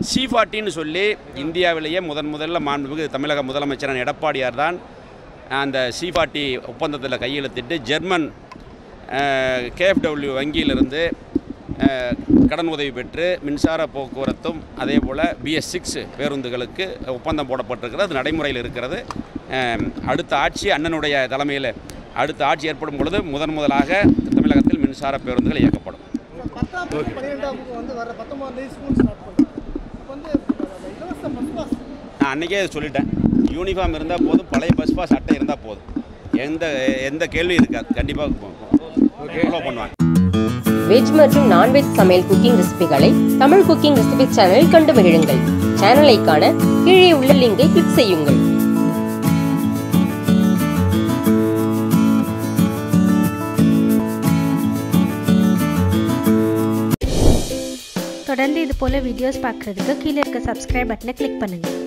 C ஃபார்ட்டின்னு சொல்லி இந்தியாவிலேயே முதன் முதல்ல மாண்புமிகு தமிழக முதலமைச்சரான எடப்பாடியார் தான் அந்த சி ஃபார்ட்டி ஒப்பந்தத்தில் கையெழுத்திட்டு ஜெர்மன் கேஎஃப்டபிள்யூ வங்கியிலிருந்து அஹ், கடன் உதவி பெற்று மின்சார போக்குவரத்தும் அதே போல் பிஎஸ் சிக்ஸ் பேருந்துகளுக்கு ஒப்பந்தம் போடப்பட்டிருக்கிறது அது நடைமுறையில் இருக்கிறது அஹ், அடுத்த ஆட்சி அண்ணனுடைய தலைமையில் அடுத்த ஆட்சி ஏற்படும் பொழுது முதன் முதலாக தமிழகத்தில் மின்சார பேருந்துகள் இயக்கப்படும் பத்தாம் வகுப்பு பன்னிரெண்டாம் வகுப்பு வந்து வர பத்தொன்பதாம் தேதி ஸ்கூல் ஸ்டார்ட் பண்ணுறாங்க இப்போ வந்து அந்த இலவச பஸ் பாஸ் நான் அன்றைக்கே சொல்லிட்டேன் யூனிஃபார்ம் இருந்தால் போதும் பழைய பஸ் பாஸ் அட்டை இருந்தால் போதும் எந்த எந்த கேள்வியும் இருக்காது கண்டிப்பாக ஃபாலோ பண்ணுவாங்க வெஜ் மற்றும் நான்வெஜ் சமையல் குக்கிங் ரெசிபிகளை தமிழ் குக்கிங் ரெசிபி சேனலில் கண்டு மகிழுங்கள் சேனலை காண கீழே உள்ள லிங்கை கிளிக் செய்யுங்கள் தொடர்ந்து இது போல் வீடியோஸ் பார்க்குறதுக்கு கீழே இருக்க சப்ஸ்கிரைப் பட்டனை கிளிக் பண்ணுங்கள்